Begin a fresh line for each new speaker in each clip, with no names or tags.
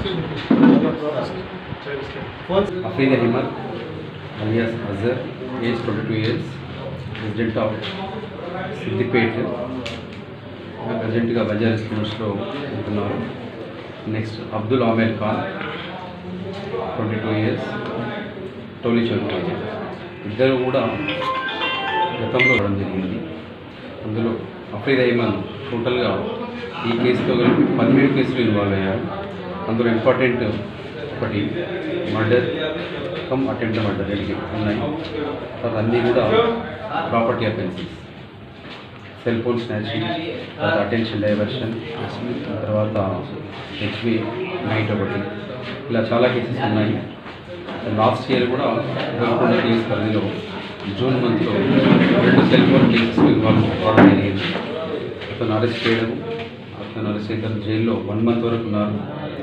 Hafid Ahmad, alias Azhar, age 22 years, resident of Siddipet ప్రజెంట్గా బజార్ స్కూల్స్లో ఉంటున్నారు next Abdul Aamer Khan twenty two years Toli Chowk ఇద్దరు కూడా గతంలో రావడం జరిగింది అందులో అఫ్రీద్ అహ్మద్ టోటల్గా ఈ కేసుతో కలిపి పదిహేడు కేసులు ఇన్వాల్వ్ అయ్యారు అందులో ఇంపార్టెంట్ ఒకటి మర్డర్ కమ్ అటెంప్ట్ మర్డర్ రెండు ఉన్నాయి తర్వాత అన్నీ కూడా property offences cell phone snatching తర్వాత అటెన్షన్ డైవర్షన్ తర్వాత హెచ్బి నైట్ ఒకటి ఇలా చాలా కేసెస్ ఉన్నాయి లాస్ట్ ఇయర్ కూడా గోల్కొండ కేసు పరిధిలో జూన్ మంత్లో రెండు సెల్ ఫోన్ కేసెస్ ఇన్వాల్వ్ కావడం జరిగింది అతను అరెస్ట్ చేయడం అతను అరెస్ట్ అయిన తర్వాత జైల్లో వన్ మంత్ వరకు ఉన్నారు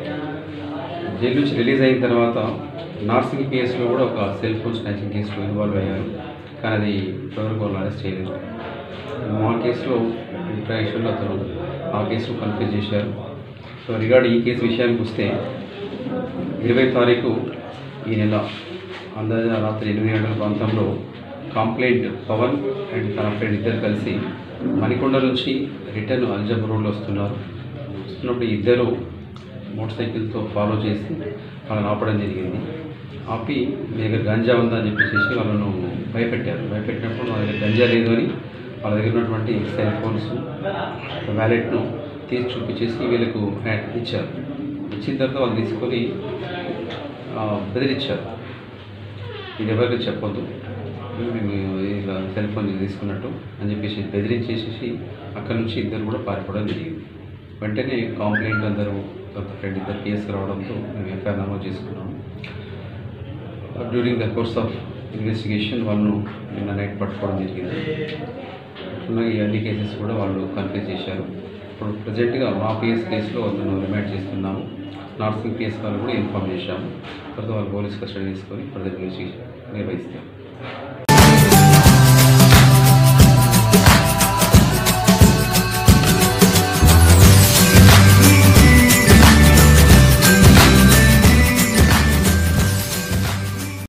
జైలు నుంచి రిలీజ్ అయిన తర్వాత నార్సింగ్ కేసులో కూడా ఒక సెల్ ఫోన్ స్నాచింగ్ కేసులో ఇన్వాల్వ్ అయ్యారు కానీ అది ఇప్పటివరకు వాళ్ళు అరెస్ట్ చేయలేదు మా కేసులో ఇంట్రాక్షన్లో అతను ఆ కేసును కన్ఫ్యూజ్ చేశారు సో రిగార్డ్ ఈ కేసు విషయానికి వస్తే ఇరవై తారీఖు ఈ నెల అందాజ రాత్రి ఎనిమిది గంటల ప్రాంతంలో కంప్లైంట్ పవన్ అండ్ తన ఫ్రెండ్ ఇద్దరు కలిసి మణికొండ నుంచి రిటర్న్ అల్జబ్ రోడ్లో వస్తున్నారు వస్తున్నప్పుడు ఇద్దరు మోటార్ సైకిల్తో ఫాలో చేసి వాళ్ళని ఆపడం జరిగింది ఆపి మీ దగ్గర గంజా ఉందా అని చెప్పేసి వాళ్ళను భయపెట్టారు భయపెట్టినప్పుడు మా దగ్గర గంజా లేదు అని వాళ్ళ దగ్గర ఉన్నటువంటి సెల్ ఫోన్స్ వ్యాలెట్ను తీసి చూపించేసి వీళ్ళకు హ్యాండ్ ఇచ్చారు ఇచ్చిన తర్వాత వాళ్ళు తీసుకొని ఆ, బెదిరించారు ఇది ఎవరికి చెప్పొద్దు మేము ఇలా సెల్ ఫోన్ తీసుకున్నట్టు అని చెప్పేసి బెదిరించేసేసి అక్కడ నుంచి ఇద్దరు కూడా పారిపోవడం జరిగింది వెంటనే కాంప్లైంట్ అందరూ కొత్త ఫ్రెండ్ ఇద్దరు కేసు రావడంతో మేము ఎఫ్ఐఆర్ నమోదు చేసుకున్నాము during the course of investigation వాళ్ళు నిన్న నైట్ పట్టుకోవడం జరిగింది ఉన్న ఈ అన్ని కేసెస్ కూడా వాళ్ళు కన్ఫ్యూజ్ చేశారు ఇప్పుడు ప్రజెంట్గా మా పిఎస్ కేసులో అతను రిమాండ్ చేస్తున్నాము నార్సింగ్ పిఎస్ వాళ్ళు కూడా ఇన్ఫామ్ చేశాము తర్వాత వాళ్ళు పోలీస్ కస్టడీ తీసుకొని ఫర్దర్ ఇన్వెస్టిగేషన్ నిర్వహిస్తాం